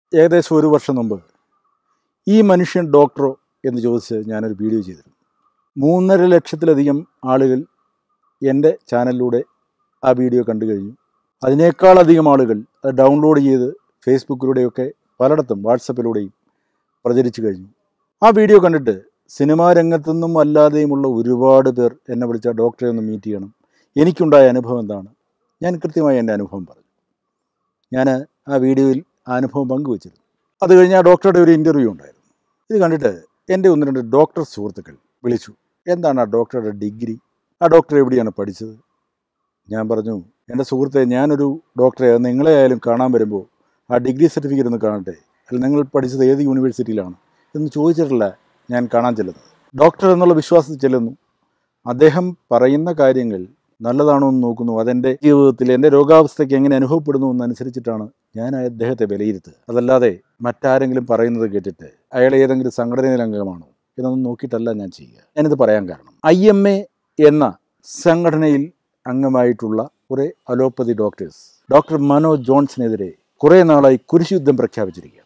ഏകദേശം ഒരു വർഷം മുമ്പ് ഈ മനുഷ്യൻ ഡോക്ടറോ എന്ന് ചോദിച്ച് ഞാനൊരു വീഡിയോ ചെയ്തിരുന്നു മൂന്നര ലക്ഷത്തിലധികം ആളുകൾ എൻ്റെ ചാനലിലൂടെ ആ വീഡിയോ കണ്ടു കഴിഞ്ഞു അതിനേക്കാളധികം ആളുകൾ അത് ഡൗൺലോഡ് ചെയ്ത് ഫേസ്ബുക്കിലൂടെയൊക്കെ പലയിടത്തും വാട്സപ്പിലൂടെയും പ്രചരിച്ചു കഴിഞ്ഞു ആ വീഡിയോ കണ്ടിട്ട് സിനിമാ രംഗത്തുനിന്നും അല്ലാതെയുമുള്ള ഒരുപാട് പേർ എന്നെ വിളിച്ച ഡോക്ടറെ ഒന്ന് മീറ്റ് ചെയ്യണം എനിക്കുണ്ടായ അനുഭവം എന്താണ് ഞാൻ കൃത്യമായി എൻ്റെ അനുഭവം പറഞ്ഞു ഞാൻ ആ വീഡിയോയിൽ ആ അനുഭവം പങ്കുവച്ചിരുന്നു അത് കഴിഞ്ഞ് ആ ഡോക്ടറുടെ ഒരു ഇൻ്റർവ്യൂ ഉണ്ടായിരുന്നു ഇത് കണ്ടിട്ട് എൻ്റെ ഒന്ന് രണ്ട് ഡോക്ടർ സുഹൃത്തുക്കൾ വിളിച്ചു എന്താണ് ആ ഡോക്ടറുടെ ഡിഗ്രി ആ ഡോക്ടർ എവിടെയാണ് പഠിച്ചത് ഞാൻ പറഞ്ഞു എൻ്റെ സുഹൃത്തെ ഞാനൊരു ഡോക്ടറെ അത് നിങ്ങളെ ആയാലും കാണാൻ വരുമ്പോൾ ആ ഡിഗ്രി സർട്ടിഫിക്കറ്റ് ഒന്ന് കാണട്ടെ അല്ല നിങ്ങൾ പഠിച്ചത് ഏത് യൂണിവേഴ്സിറ്റിയിലാണ് എന്ന് ചോദിച്ചിട്ടില്ല ഞാൻ കാണാൻ ചെല്ലുന്നത് ഡോക്ടർ എന്നുള്ള വിശ്വാസത്തിൽ ചെല്ലുന്നു അദ്ദേഹം പറയുന്ന കാര്യങ്ങൾ നല്ലതാണോ എന്ന് നോക്കുന്നു അതെൻ്റെ ജീവിതത്തിൽ എൻ്റെ രോഗാവസ്ഥയ്ക്ക് എങ്ങനെ അനുഭവപ്പെടുന്നു എന്നനുസരിച്ചിട്ടാണ് ഞാൻ അദ്ദേഹത്തെ വിലയിരുത്തുക അതല്ലാതെ മറ്റാരെങ്കിലും പറയുന്നത് കേട്ടിട്ട് അയാൾ ഏതെങ്കിലും സംഘടനയിൽ അംഗമാണോ എന്നൊന്നും നോക്കിയിട്ടല്ല ഞാൻ ചെയ്യുക ഞാനിത് പറയാൻ കാരണം ഐ എം എ എന്ന സംഘടനയിൽ അംഗമായിട്ടുള്ള കുറേ അലോപ്പതി ഡോക്ടേഴ്സ് ഡോക്ടർ മനോജ് ജോൺസിനെതിരെ കുറേ നാളായി കുരിശുയുദ്ധം പ്രഖ്യാപിച്ചിരിക്കുകയാണ്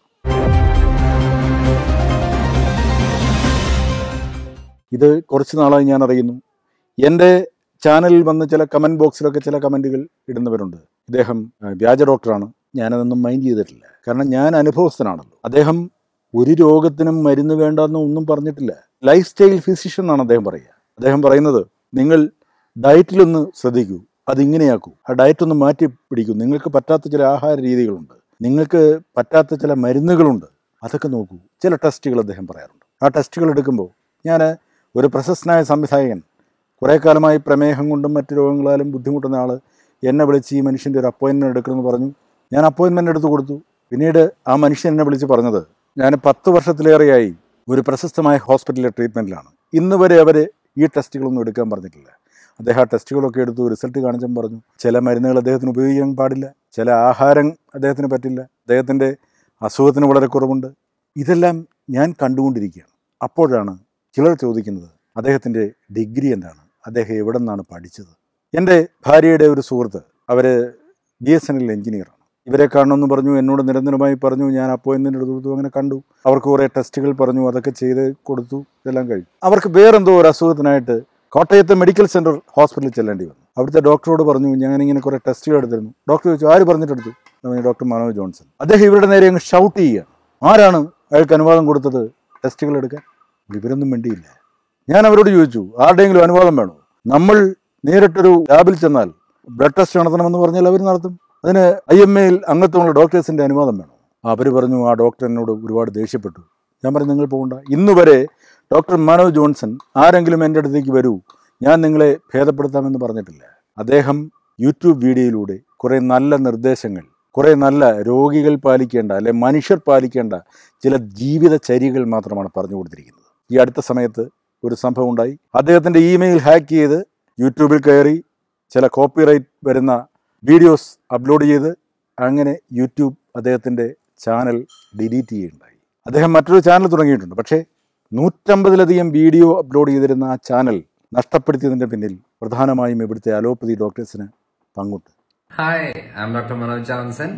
ഇത് കുറച്ച് നാളായി ഞാൻ അറിയുന്നു എൻ്റെ ചാനലിൽ വന്ന് ചില കമൻറ്റ് ബോക്സിലൊക്കെ ചില കമൻറ്റുകൾ ഇടുന്നവരുണ്ട് ഇദ്ദേഹം ആ, വ്യാജ ഡോക്ടറാണ് ഞാനതൊന്നും മൈൻഡ് ചെയ്തിട്ടില്ല കാരണം ഞാൻ അനുഭവസ്ഥനാണല്ലോ അദ്ദേഹം ഒരു രോഗത്തിനും മരുന്ന് വേണ്ടെന്ന് ഒന്നും പറഞ്ഞിട്ടില്ല ലൈഫ് സ്റ്റൈൽ ഫിസിഷ്യൻ എന്നാണ് അദ്ദേഹം പറയുക അദ്ദേഹം പറയുന്നത് നിങ്ങൾ ഡയറ്റിലൊന്ന് ശ്രദ്ധിക്കൂ അതിങ്ങനെയാക്കൂ ആ ഡയറ്റ് ഒന്ന് മാറ്റി പിടിക്കൂ നിങ്ങൾക്ക് പറ്റാത്ത ചില ആഹാര രീതികളുണ്ട് നിങ്ങൾക്ക് പറ്റാത്ത ചില മരുന്നുകളുണ്ട് അതൊക്കെ നോക്കൂ ചില ടെസ്റ്റുകൾ അദ്ദേഹം പറയാറുണ്ട് ആ ടെസ്റ്റുകൾ എടുക്കുമ്പോൾ ഞാൻ ഒരു പ്രശസ്തനായ സംവിധായകൻ കുറേ കാലമായി പ്രമേഹം കൊണ്ടും മറ്റു രോഗങ്ങളാലും ബുദ്ധിമുട്ടുന്ന ആൾ എന്നെ വിളിച്ച് ഈ മനുഷ്യൻ്റെ ഒരു അപ്പോയിൻമെൻറ്റ് എടുക്കണമെന്ന് പറഞ്ഞു ഞാൻ അപ്പോയിൻമെൻറ്റ് എടുത്ത് കൊടുത്തു പിന്നീട് ആ മനുഷ്യൻ എന്നെ വിളിച്ച് പറഞ്ഞത് ഞാൻ പത്ത് വർഷത്തിലേറെയായി ഒരു പ്രശസ്തമായ ഹോസ്പിറ്റലിലെ ട്രീറ്റ്മെൻറ്റിലാണ് ഇന്ന് വരെ അവർ ഈ ടെസ്റ്റുകളൊന്നും എടുക്കാൻ പറഞ്ഞിട്ടില്ല അദ്ദേഹം ആ ടെസ്റ്റുകളൊക്കെ എടുത്തു റിസൾട്ട് കാണിച്ചും പറഞ്ഞു ചില മരുന്നുകൾ അദ്ദേഹത്തിന് ഉപയോഗിക്കാൻ പാടില്ല ചില ആഹാരം അദ്ദേഹത്തിന് പറ്റില്ല അദ്ദേഹത്തിൻ്റെ അസുഖത്തിന് വളരെ കുറവുണ്ട് ഇതെല്ലാം ഞാൻ കണ്ടുകൊണ്ടിരിക്കുകയാണ് അപ്പോഴാണ് ചിലർ ചോദിക്കുന്നത് അദ്ദേഹത്തിൻ്റെ ഡിഗ്രി എന്താണ് അദ്ദേഹം എവിടെ നിന്നാണ് പഠിച്ചത് എൻ്റെ ഭാര്യയുടെ ഒരു സുഹൃത്ത് അവർ ബി എസ് എൻ എൽ എഞ്ചിനീയറാണ് ഇവരെ കാണണമെന്ന് പറഞ്ഞു എന്നോട് നിരന്തരമായി പറഞ്ഞു ഞാൻ അപ്പോയിൻമെൻ്റ് എടുത്തു കൊടുത്തു അങ്ങനെ കണ്ടു അവർക്ക് കുറേ ടെസ്റ്റുകൾ പറഞ്ഞു അതൊക്കെ ചെയ്ത് കൊടുത്തു ഇതെല്ലാം കഴിഞ്ഞു അവർക്ക് വേറെന്തോ ഒരു അസുഖത്തിനായിട്ട് കോട്ടയത്തെ മെഡിക്കൽ സെൻറ്റർ ഹോസ്പിറ്റലിൽ ചെല്ലേണ്ടി വന്നു അവിടുത്തെ ഡോക്ടറോട് പറഞ്ഞു ഞാനിങ്ങനെ കുറേ ടെസ്റ്റുകൾ എടുത്തിരുന്നു ഡോക്ടർ ചോദിച്ചു ആര് പറഞ്ഞിട്ടെടുത്തു ഞാൻ പറഞ്ഞു, ഡോക്ടർ മനോജ് ജോൺസൺ അദ്ദേഹം ഇവരുടെ നേരെ അങ്ങ് ഷൗട്ട് ചെയ്യുകയാണ് ആരാണ് അയാൾക്ക് അനുവാദം കൊടുത്തത് ടെസ്റ്റുകൾ എടുക്കാൻ ഇവരൊന്നും വേണ്ടിയില്ല ഞാൻ അവരോട് ചോദിച്ചു ആരുടെയെങ്കിലും അനുവാദം വേണോ നമ്മൾ നേരിട്ടൊരു ലാബിൽ ചെന്നാൽ ബ്ലഡ് ടെസ്റ്റ് നടത്തണമെന്ന് പറഞ്ഞാൽ അവർ നടത്തും അതിന് ഐ എം എയിൽ അംഗത്വമുള്ള ഡോക്ടേഴ്സിൻ്റെ അനുവാദം വേണം അവർ പറഞ്ഞു ആ ഡോക്ടർ എന്നോട് ഒരുപാട് ദേഷ്യപ്പെട്ടു ഞാൻ പറഞ്ഞു നിങ്ങൾ പോകണ്ട ഇന്ന് വരെ ഡോക്ടർ മനോജ് ജോൺസൺ ആരെങ്കിലും എൻ്റെ അടുത്തേക്ക് വരൂ ഞാൻ നിങ്ങളെ ഭേദപ്പെടുത്താമെന്ന് പറഞ്ഞിട്ടില്ല അദ്ദേഹം യൂട്യൂബ് വീഡിയോയിലൂടെ കുറേ നല്ല നിർദ്ദേശങ്ങൾ കുറേ നല്ല രോഗികൾ പാലിക്കേണ്ട അല്ലെ മനുഷ്യർ പാലിക്കേണ്ട ചില ജീവിതചര്യകൾ മാത്രമാണ് പറഞ്ഞു കൊടുത്തിരിക്കുന്നത് ഈ അടുത്ത സമയത്ത് ഒരു സംഭവം ഉണ്ടായി അദ്ദേഹത്തിൻ്റെ ഇമെയിൽ ഹാക്ക് ചെയ്ത് യൂട്യൂബിൽ കയറി ചില കോപ്പിറൈറ്റ് വരുന്ന വീഡിയോസ് അപ്ലോഡ് ചെയ്ത് അങ്ങനെ യൂട്യൂബ് അദ്ദേഹത്തിൻ്റെ ചാനൽ ഡിലീറ്റ് ചെയ്യുകയുണ്ടായി അദ്ദേഹം മറ്റൊരു ചാനൽ തുടങ്ങിയിട്ടുണ്ട് പക്ഷേ നൂറ്റമ്പതിലധികം വീഡിയോ അപ്ലോഡ് ചെയ്തിരുന്ന ആ ചാനൽ നഷ്ടപ്പെടുത്തിയതിൻ്റെ പിന്നിൽ പ്രധാനമായും ഇവിടുത്തെ അലോപ്പതി ഡോക്ടേഴ്സിന് പങ്കുണ്ട് hi I'm doctor Manoj Johnson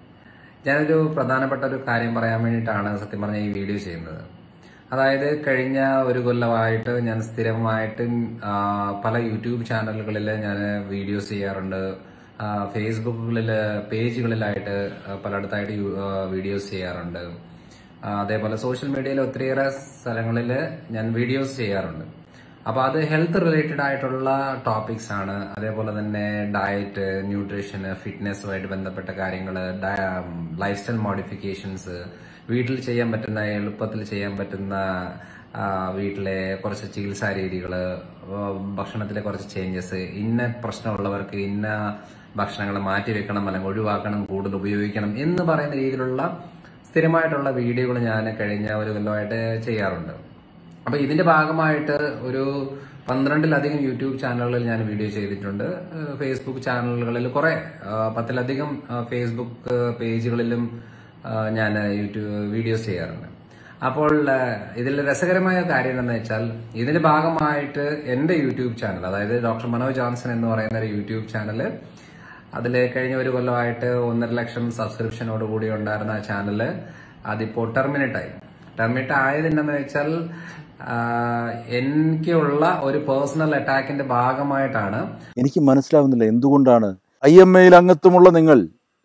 ഞാനൊരു പ്രധാനപ്പെട്ട ഒരു കാര്യം പറയാൻ വേണ്ടിയിട്ടാണ് സത്യം പറഞ്ഞ ഈ വീഡിയോ ചെയ്യുന്നത് അതായത് കഴിഞ്ഞ ഒരു കൊല്ലമായിട്ട് ഞാൻ സ്ഥിരമായിട്ട് ആ, പല യൂട്യൂബ് ചാനലുകളിൽ ഞാൻ വീഡിയോസ് ചെയ്യാറുണ്ട് ആ, ഫേസ്ബുക്കുകളിൽ പേജുകളിലായിട്ട് ആ, പലയിടത്തായിട്ട് യു- ആ, വീഡിയോസ് ചെയ്യാറുണ്ട് ആ, അതേപോലെ സോഷ്യൽ മീഡിയയിൽ ഒത്തിരിയേറെ സ്ഥലങ്ങളിൽ ഞാൻ വീഡിയോസ് ചെയ്യാറുണ്ട് അപ്പൊ അത് ഹെൽത്ത് റിലേറ്റഡ് ആയിട്ടുള്ള ടോപ്പിക്സ് ആണ് അതേപോലെ തന്നെ ഡയറ്റ് ന്യൂട്രീഷന് ഫിറ്റ്നസ്സുമായിട്ട് ബന്ധപ്പെട്ട കാര്യങ്ങൾ ലൈഫ് സ്റ്റൈൽ മോഡിഫിക്കേഷൻസ് വീട്ടിൽ ചെയ്യാൻ പറ്റുന്ന എളുപ്പത്തിൽ ചെയ്യാൻ പറ്റുന്ന ആ, വീട്ടിലെ കുറച്ച് ചികിത്സാ രീതികൾ ഭക്ഷണത്തിലെ കുറച്ച് ചേഞ്ചസ് ഇന്ന പ്രശ്നമുള്ളവർക്ക് ഇന്ന ഭക്ഷണങ്ങൾ മാറ്റി വെക്കണം അല്ലെങ്കിൽ ഒഴിവാക്കണം കൂടുതൽ ഉപയോഗിക്കണം എന്ന് പറയുന്ന രീതിയിലുള്ള സ്ഥിരമായിട്ടുള്ള വീഡിയോകൾ ഞാൻ കഴിഞ്ഞ ഒരു കൊല്ലമായിട്ട് ചെയ്യാറുണ്ട് അപ്പൊ ഇതിന്റെ ഭാഗമായിട്ട് ഒരു പന്ത്രണ്ടിലധികം യൂട്യൂബ് ചാനലുകളിൽ ഞാൻ വീഡിയോ ചെയ്തിട്ടുണ്ട് ഏഹ് ഫേസ്ബുക്ക് ചാനലുകളിൽ കുറെ ഏഹ് പത്തിലധികം ഏഹ് ഫേസ്ബുക്ക് പേജുകളിലും ഏഹ് ഞാൻ യൂട്യൂബ് വീഡിയോസ് ചെയ്യാറുണ്ട് അപ്പോൾ ഏഹ് ഇതിൽ രസകരമായ കാര്യം എന്താണെന്ന് വെച്ചാൽ ഇതിന്റെ ഭാഗമായിട്ട് എന്റെ യൂട്യൂബ് ചാനൽ അതായത് ഡോക്ടർ മനോജ് ജോൺസൺ എന്ന് പറയുന്ന ഒരു യൂട്യൂബ് ചാനൽ അതിൽ കഴിഞ്ഞ ഒരു കൊല്ലമായിട്ട് ഒന്നര ലക്ഷം സബ്സ്ക്രിപ്ഷനോട് കൂടി ഉണ്ടായിരുന്ന ആ ചാനല് അതിപ്പോ ടെർമിനേറ്റ് ആയി ടെർമിനേറ്റ് ആയത് എന്താണെന്ന് വെച്ചാൽ ആ, എനിക്കുള്ള ഒരു പേഴ്സണൽ അറ്റാക്കിന്റെ ഭാഗമായിട്ടാണ് എനിക്ക് മനസ്സിലാവുന്നില്ല എന്തുകൊണ്ടാണ് ഐ എം എയിൽ അംഗത്വമുള്ള നിങ്ങൾ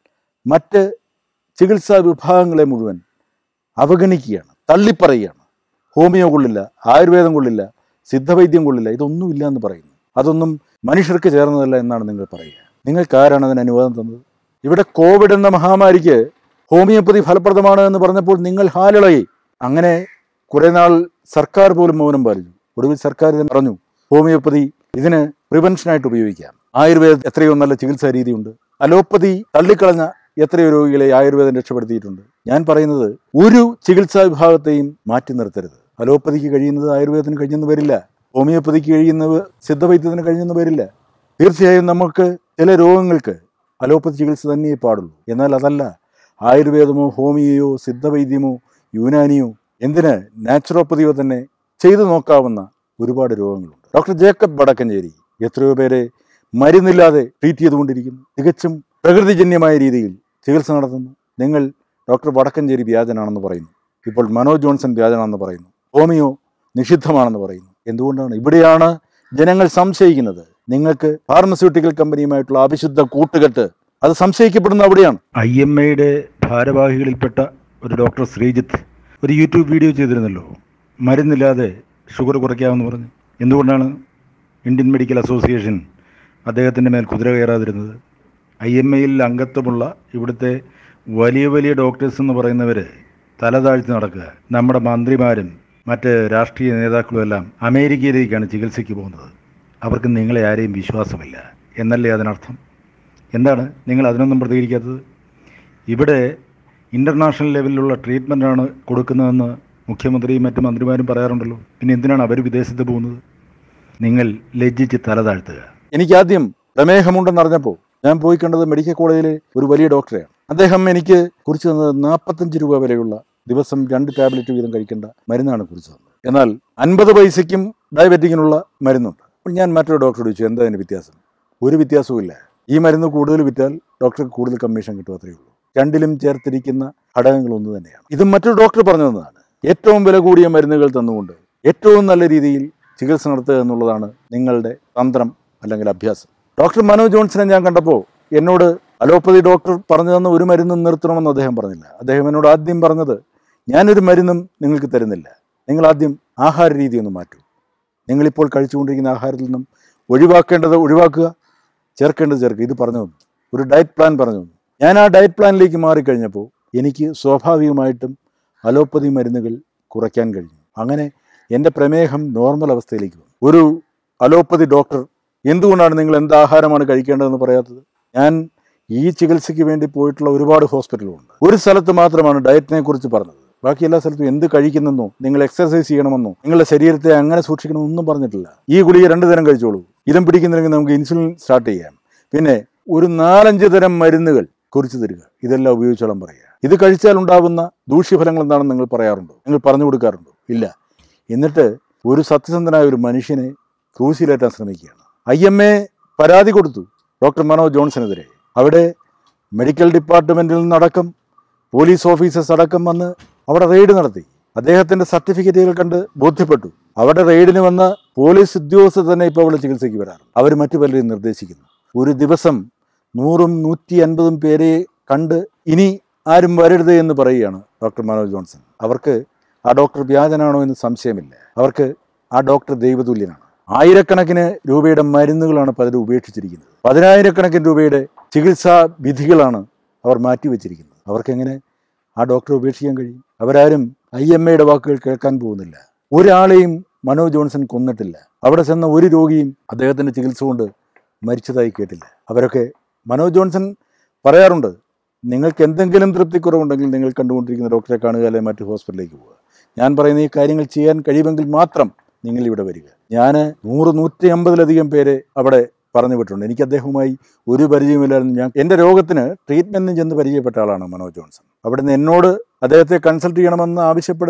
മറ്റ് ചികിത്സാ വിഭാഗങ്ങളെ മുഴുവൻ അവഗണിക്കുകയാണ് തള്ളിപ്പറയുകയാണ് ഹോമിയോ കൊള്ളില്ല ആയുർവേദം കൊള്ളില്ല സിദ്ധവൈദ്യം കൊള്ളില്ല ഇതൊന്നുമില്ല എന്ന് പറയുന്നു അതൊന്നും മനുഷ്യർക്ക് ചേർന്നതല്ല എന്നാണ് നിങ്ങൾ പറയുക നിങ്ങൾക്ക് ആരാണ് അതിന് അനുവാദം തന്നത് ഇവിടെ കോവിഡ് എന്ന മഹാമാരിക്ക് ഹോമിയോപ്പതി ഫലപ്രദമാണ് എന്ന് പറഞ്ഞപ്പോൾ നിങ്ങൾ ഹാലിളകി അങ്ങനെ കുറെ നാൾ സർക്കാർ പോലും മൗനം പാലിച്ചു ഒടുവിൽ സർക്കാർ ഇത് പറഞ്ഞു ഹോമിയോപ്പതി ഇതിന് പ്രിവെൻഷനായിട്ട് ഉപയോഗിക്കാം ആയുർവേദം എത്രയോ നല്ല ചികിത്സാ രീതിയുണ്ട് അലോപ്പതി തള്ളിക്കളഞ്ഞ എത്രയോ രോഗികളെ ആയുർവേദം രക്ഷപ്പെടുത്തിയിട്ടുണ്ട് ഞാൻ പറയുന്നത് ഒരു ചികിത്സാ വിഭാഗത്തെയും മാറ്റി നിർത്തരുത് അലോപ്പതിക്ക് കഴിയുന്നത് ആയുർവേദത്തിന് കഴിഞ്ഞെന്ന് വരില്ല ഹോമിയോപ്പതിക്ക് കഴിയുന്നത് സിദ്ധവൈദ്യത്തിന് കഴിഞ്ഞെന്ന് വരില്ല തീർച്ചയായും നമുക്ക് ചില രോഗങ്ങൾക്ക് അലോപ്പതി ചികിത്സ തന്നെയേ പാടുള്ളൂ എന്നാൽ അതല്ല ആയുർവേദമോ ഹോമിയോയോ സിദ്ധവൈദ്യമോ യുനാനിയോ എന്തിന് നാച്ചുറോപ്പതിയോ തന്നെ ചെയ്തു നോക്കാവുന്ന ഒരുപാട് രോഗങ്ങളുണ്ട് ഡോക്ടർ ജേക്കബ് വടക്കഞ്ചേരി എത്രയോ പേരെ മരുന്നില്ലാതെ ട്രീറ്റ് ചെയ്തുകൊണ്ടിരിക്കുന്നു തികച്ചും പ്രകൃതിജന്യമായ രീതിയിൽ ചികിത്സ നടത്തുന്നു നിങ്ങൾ ഡോക്ടർ വടക്കഞ്ചേരി വ്യാജനാണെന്ന് പറയുന്നു ഇപ്പോൾ മനോജ് ജോൺസൺ വ്യാജനാണെന്ന് പറയുന്നു ഹോമിയോ നിഷിദ്ധമാണെന്ന് പറയുന്നു എന്തുകൊണ്ടാണ് ഇവിടെയാണ് ജനങ്ങൾ സംശയിക്കുന്നത് നിങ്ങൾക്ക് ഫാർമസ്യൂട്ടിക്കൽ കമ്പനിയുമായിട്ടുള്ള അവിശുദ്ധ കൂട്ടുകെട്ട് അത് സംശയിക്കപ്പെടുന്ന അവിടെയാണ് ഐ എം എയുടെ ഭാരവാഹികളിൽപ്പെട്ട ഒരു ഡോക്ടർ ശ്രീജിത്ത് ഒരു യൂട്യൂബ് വീഡിയോ ചെയ്തിരുന്നല്ലോ മരുന്നില്ലാതെ ഷുഗർ കുറയ്ക്കാമെന്ന് പറഞ്ഞു എന്തുകൊണ്ടാണ് ഇന്ത്യൻ മെഡിക്കൽ അസോസിയേഷൻ അദ്ദേഹത്തിൻ്റെ മേൽ കുതിര കയറാതിരുന്നത് ഐ എം എയിൽ അംഗത്വമുള്ള ഇവിടുത്തെ വലിയ വലിയ ഡോക്ടേഴ്സ് എന്ന് പറയുന്നവർ തല താഴ്ത്തി നടക്കുക നമ്മുടെ മന്ത്രിമാരും മറ്റ് രാഷ്ട്രീയ നേതാക്കളും എല്ലാം അമേരിക്കയിലേക്കാണ് ചികിത്സയ്ക്ക് പോകുന്നത് അവർക്ക് നിങ്ങളെ ആരെയും വിശ്വാസമില്ല എന്നല്ലേ അതിനർത്ഥം എന്താണ് നിങ്ങൾ അതിനൊന്നും പ്രതികരിക്കാത്തത് ഇവിടെ ഇൻ്റർനാഷണൽ ലെവലിലുള്ള ട്രീറ്റ്മെൻറ്റാണ് കൊടുക്കുന്നതെന്ന് മുഖ്യമന്ത്രിയും മറ്റു മന്ത്രിമാരും പറയാറുണ്ടല്ലോ പിന്നെ എന്തിനാണ് അവർ വിദേശത്ത് പോകുന്നത് നിങ്ങൾ ലജ്ജിച്ച് തല താഴ്ത്തുക എനിക്ക് ആദ്യം പ്രമേഹമുണ്ടെന്ന് അറിഞ്ഞപ്പോൾ ഞാൻ പോയി കണ്ടത് മെഡിക്കൽ കോളേജിലെ ഒരു വലിയ ഡോക്ടറെയാണ് അദ്ദേഹം എനിക്ക് കുറിച്ച് തന്നത് നാൽപ്പത്തഞ്ച് രൂപ വിലയുള്ള ദിവസം രണ്ട് ടാബ്ലറ്റ് വീതം കഴിക്കേണ്ട മരുന്നാണ് കുറിച്ച് തന്നത് എന്നാൽ അൻപത് പൈസയ്ക്കും ഡയബറ്റിക്കിനുള്ള മരുന്നുണ്ട് അപ്പോൾ ഞാൻ മറ്റൊരു ഡോക്ടറോട് ചോദിച്ചു എന്താ അതിന് വ്യത്യാസം ഒരു വ്യത്യാസവും ഇല്ല ഈ മരുന്ന് കൂടുതൽ വിറ്റാൽ ഡോക്ടർക്ക് കൂടുതൽ കമ്മീഷൻ കിട്ടും അത്രയേ ഉള്ളൂ രണ്ടിലും ചേർത്തിരിക്കുന്ന ഘടകങ്ങൾ ഒന്ന് തന്നെയാണ് ഇതും മറ്റൊരു ഡോക്ടർ പറഞ്ഞു തന്നതാണ് ഏറ്റവും വില കൂടിയ മരുന്നുകൾ തന്നുകൊണ്ട് ഏറ്റവും നല്ല രീതിയിൽ ചികിത്സ നടത്തുക എന്നുള്ളതാണ് നിങ്ങളുടെ തന്ത്രം അല്ലെങ്കിൽ അഭ്യാസം ഡോക്ടർ മനോജ് ജോൺസനെ ഞാൻ കണ്ടപ്പോൾ എന്നോട് അലോപ്പതി ഡോക്ടർ പറഞ്ഞു തന്ന ഒരു മരുന്നും നിർത്തണമെന്ന് അദ്ദേഹം പറഞ്ഞില്ല അദ്ദേഹം എന്നോട് ആദ്യം പറഞ്ഞത് ഞാനൊരു മരുന്നും നിങ്ങൾക്ക് തരുന്നില്ല നിങ്ങൾ ആദ്യം ആഹാര രീതി ഒന്ന് മാറ്റൂ നിങ്ങളിപ്പോൾ കഴിച്ചുകൊണ്ടിരിക്കുന്ന ആഹാരത്തിൽ നിന്നും ഒഴിവാക്കേണ്ടത് ഒഴിവാക്കുക ചേർക്കേണ്ടത് ചേർക്കുക ഇത് പറഞ്ഞു തന്നു ഒരു ഡയറ്റ് പ്ലാൻ പറഞ്ഞു തന്നു ഞാൻ ആ ഡയറ്റ് പ്ലാനിലേക്ക് മാറിക്കഴിഞ്ഞപ്പോൾ എനിക്ക് സ്വാഭാവികമായിട്ടും അലോപ്പതി മരുന്നുകൾ കുറയ്ക്കാൻ കഴിഞ്ഞു അങ്ങനെ എൻ്റെ പ്രമേഹം നോർമൽ അവസ്ഥയിലേക്ക് വന്നു ഒരു അലോപ്പതി ഡോക്ടർ എന്തുകൊണ്ടാണ് നിങ്ങൾ എന്ത് ആഹാരമാണ് കഴിക്കേണ്ടതെന്ന് പറയാത്തത് ഞാൻ ഈ ചികിത്സയ്ക്ക് വേണ്ടി പോയിട്ടുള്ള ഒരുപാട് ഹോസ്പിറ്റലുകളുണ്ട് ഒരു സ്ഥലത്ത് മാത്രമാണ് ഡയറ്റിനെ കുറിച്ച് പറഞ്ഞത് ബാക്കി എല്ലാ സ്ഥലത്തും എന്ത് കഴിക്കുന്നെന്നോ നിങ്ങൾ എക്സർസൈസ് ചെയ്യണമെന്നോ നിങ്ങളുടെ ശരീരത്തെ അങ്ങനെ സൂക്ഷിക്കണമെന്നോ ഒന്നും പറഞ്ഞിട്ടില്ല ഈ ഗുളിക രണ്ട് തരം കഴിച്ചോളൂ ഇതും പിടിക്കുന്നില്ലെങ്കിൽ നമുക്ക് ഇൻസുലിൻ സ്റ്റാർട്ട് ചെയ്യാം പിന്നെ ഒരു നാലഞ്ച് തരം മരുന്നുകൾ കുറിച്ച് തരിക ഇതെല്ലാം ഉപയോഗിച്ചോളാൻ പറയുക ഇത് കഴിച്ചാൽ ഉണ്ടാകുന്ന ദൂഷ്യഫലങ്ങൾ എന്താണെന്ന് നിങ്ങൾ പറയാറുണ്ടോ നിങ്ങൾ പറഞ്ഞു കൊടുക്കാറുണ്ടോ ഇല്ല എന്നിട്ട് ഒരു സത്യസന്ധനായ ഒരു മനുഷ്യനെ ക്രൂശിലേറ്റാൻ ശ്രമിക്കുകയാണ് ഐ എം എ പരാതി കൊടുത്തു ഡോക്ടർ മനോജ് ജോൺസണെതിരെ അവിടെ മെഡിക്കൽ ഡിപ്പാർട്ട്മെന്റിൽ നിന്നടക്കം പോലീസ് ഓഫീസേഴ്സ് അടക്കം വന്ന് അവിടെ റെയ്ഡ് നടത്തി അദ്ദേഹത്തിന്റെ സർട്ടിഫിക്കറ്റുകൾ കണ്ട് ബോധ്യപ്പെട്ടു അവിടെ റെയ്ഡിന് വന്ന പോലീസ് ഉദ്യോഗസ്ഥർ തന്നെ ഇപ്പോൾ അവിടെ ചികിത്സയ്ക്ക് വരാറ് അവർ മറ്റു പലരെയും നിർദ്ദേശിക്കുന്നു ഒരു ദിവസം നൂറും നൂറ്റി അൻപതും പേരെ കണ്ട് ഇനി ആരും വരരുത് എന്ന് പറയുകയാണ് ഡോക്ടർ മനോജ് ജോൺസൺ അവർക്ക് ആ ഡോക്ടർ വ്യാജനാണോ എന്ന് സംശയമില്ല അവർക്ക് ആ ഡോക്ടർ ദൈവതുല്യനാണ് ആയിരക്കണക്കിന് രൂപയുടെ മരുന്നുകളാണ് പലരും ഉപേക്ഷിച്ചിരിക്കുന്നത് പതിനായിരക്കണക്കിന് രൂപയുടെ ചികിത്സാ വിധികളാണ് അവർ മാറ്റിവെച്ചിരിക്കുന്നത് അവർക്കെങ്ങനെ ആ ഡോക്ടറെ ഉപേക്ഷിക്കാൻ കഴിയും അവരാരും ഐ എം എയുടെ വാക്കുകൾ കേൾക്കാൻ പോകുന്നില്ല ഒരാളെയും മനോജ് ജോൺസൺ കൊന്നിട്ടില്ല അവിടെ ചെന്ന ഒരു രോഗിയും അദ്ദേഹത്തിൻ്റെ ചികിത്സ കൊണ്ട് മരിച്ചതായി കേട്ടില്ല അവരൊക്കെ മനോജ് ജോൺസൺ പറയാറുണ്ട് നിങ്ങൾക്ക് എന്തെങ്കിലും തൃപ്തിക്കുറവുണ്ടെങ്കിൽ നിങ്ങൾ കണ്ടുകൊണ്ടിരിക്കുന്ന ഡോക്ടറെ കാണുക അല്ലെങ്കിൽ മറ്റു ഹോസ്പിറ്റലിലേക്ക് പോവുക ഞാൻ പറയുന്ന ഈ കാര്യങ്ങൾ ചെയ്യാൻ കഴിയുമെങ്കിൽ മാത്രം നിങ്ങൾ ഇവിടെ വരിക ഞാൻ നൂറ് നൂറ്റി അമ്പതിലധികം പേരെ അവിടെ പറഞ്ഞു വിട്ടിട്ടുണ്ട് എനിക്ക് അദ്ദേഹവുമായി ഒരു പരിചയമില്ലായിരുന്നു ഞാൻ എൻ്റെ രോഗത്തിന് ട്രീറ്റ്മെൻറ്റിന് ചെന്ന് പരിചയപ്പെട്ട ആളാണ് മനോജ് ജോൺസൺ അവിടുന്ന് എന്നോട് അദ്ദേഹത്തെ കൺസൾട്ട് ചെയ്യണമെന്ന് ആവശ്യപ്പെടുന്ന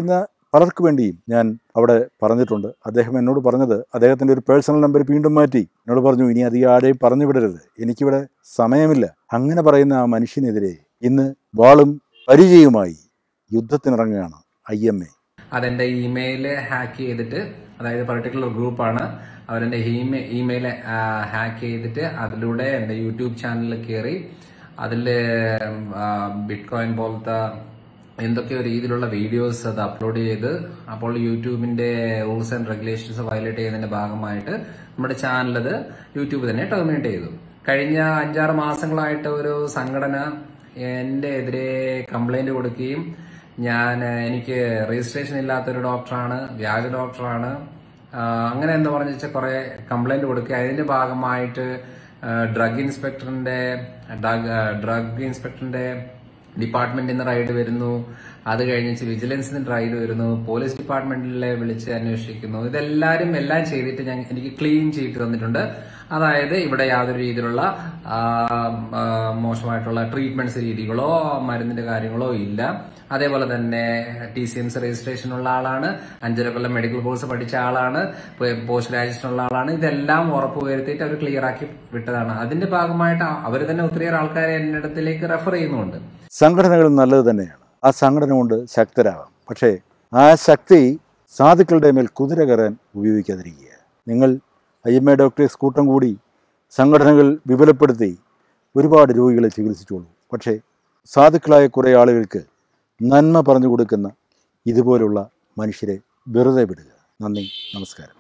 പലർക്കു വേണ്ടിയും ഞാൻ അവിടെ പറഞ്ഞിട്ടുണ്ട് അദ്ദേഹം എന്നോട് പറഞ്ഞത് അദ്ദേഹത്തിൻ്റെ ഒരു പേഴ്സണൽ നമ്പർ വീണ്ടും മാറ്റി എന്നോട് പറഞ്ഞു ഇനി അധികം ആരെയും പറഞ്ഞു വിടരുത് എനിക്കിവിടെ സമയമില്ല അങ്ങനെ പറയുന്ന ആ മനുഷ്യനെതിരെ ഇന്ന് വാളും പരിചയവുമായി യുദ്ധത്തിനിറങ്ങുകയാണ് ഐ എം എ അതെന്റെ ഇമെയിൽ ഹാക്ക് ചെയ്തിട്ട് അതായത് പർട്ടിക്കുലർ ഗ്രൂപ്പാണ് അവരെന്റെ ഇമെയിൽ ഹാക്ക് ചെയ്തിട്ട് അതിലൂടെ എന്റെ യൂട്യൂബ് ചാനലിൽ കയറി അതിൽ ബിറ്റ് കോയിൻ പോലത്തെ എന്തൊക്കെയോ രീതിയിലുള്ള വീഡിയോസ് അത് അപ്ലോഡ് ചെയ്ത് അപ്പോൾ യൂട്യൂബിന്റെ റൂൾസ് ആൻഡ് റെഗുലേഷൻസ് വയലേറ്റ് ചെയ്യുന്നതിന്റെ ഭാഗമായിട്ട് നമ്മുടെ ചാനൽ അത് യൂട്യൂബ് തന്നെ ടെർമിനേറ്റ് ചെയ്തു കഴിഞ്ഞ അഞ്ചാറ് മാസങ്ങളായിട്ട് ഒരു സംഘടന എന്റെ എതിരെ കംപ്ലൈന്റ് കൊടുക്കുകയും ഞാൻ എനിക്ക് രജിസ്ട്രേഷൻ ഇല്ലാത്തൊരു ഡോക്ടറാണ് വ്യാജ ഡോക്ടറാണ് ആ, അങ്ങനെ എന്ന് പറഞ്ഞ വെച്ചാൽ കുറെ കംപ്ലൈന്റ് കൊടുക്കുക അതിന്റെ ഭാഗമായിട്ട് ഡ്രഗ് ഇൻസ്പെക്ടറിന്റെ ഡ്രഗ് ഇൻസ്പെക്ടറിന്റെ ഡിപ്പാർട്ട്മെന്റിൽ നിന്ന് റൈഡ് വരുന്നു അത് കഴിഞ്ഞ് വിജിലൻസിൽ നിന്ന് റൈഡ് വരുന്നു പോലീസ് ഡിപ്പാർട്ട്മെന്റിലെ വിളിച്ച് അന്വേഷിക്കുന്നു ഇതെല്ലാരും എല്ലാം ചെയ്തിട്ട് ഞാൻ എനിക്ക് ക്ലീൻ ചെയ്തിട്ട് തന്നിട്ടുണ്ട് അതായത് ഇവിടെ യാതൊരു രീതിയിലുള്ള ആ, ആ, മോശമായിട്ടുള്ള ട്രീറ്റ്മെന്റ്സ് രീതികളോ മരുന്നിന്റെ കാര്യങ്ങളോ ഇല്ല അതേപോലെ തന്നെ ടി സി എംസ് രജിസ്ട്രേഷൻ ഉള്ള ആളാണ് അഞ്ചര കൊല്ലം മെഡിക്കൽ കോഴ്സ് പഠിച്ച ആളാണ് പോസ്റ്റ് ഗ്രാജുവേഷൻ ഉള്ള ആളാണ് ഇതെല്ലാം ഉറപ്പുവരുത്തിയിട്ട് അവർ ക്ലിയർ ആക്കി വിട്ടതാണ് അതിന്റെ ഭാഗമായിട്ട് അവർ തന്നെ ഒത്തിരിയേറെ ആൾക്കാരെ എന്റെ അടുത്തിലേക്ക് റെഫർ ചെയ്യുന്നുണ്ട് സംഘടനകൾ നല്ലത് തന്നെയാണ് ആ സംഘടന കൊണ്ട് ശക്തരാകാം പക്ഷേ ആ ശക്തി സാധുക്കളുടെ മേൽ കുതിര കയറാൻ ഉപയോഗിക്കാതിരിക്കുക നിങ്ങൾ ഐ എം എ ഡോക്ടേഴ്സ് കൂട്ടം കൂടി സംഘടനകൾ വിപുലപ്പെടുത്തി ഒരുപാട് രോഗികളെ ചികിത്സിച്ചോളൂ പക്ഷേ സാധുക്കളായ കുറേ ആളുകൾക്ക് നന്മ പറഞ്ഞു കൊടുക്കുന്ന ഇതുപോലുള്ള മനുഷ്യരെ വെറുതെ വിടുക നന്ദി നമസ്കാരം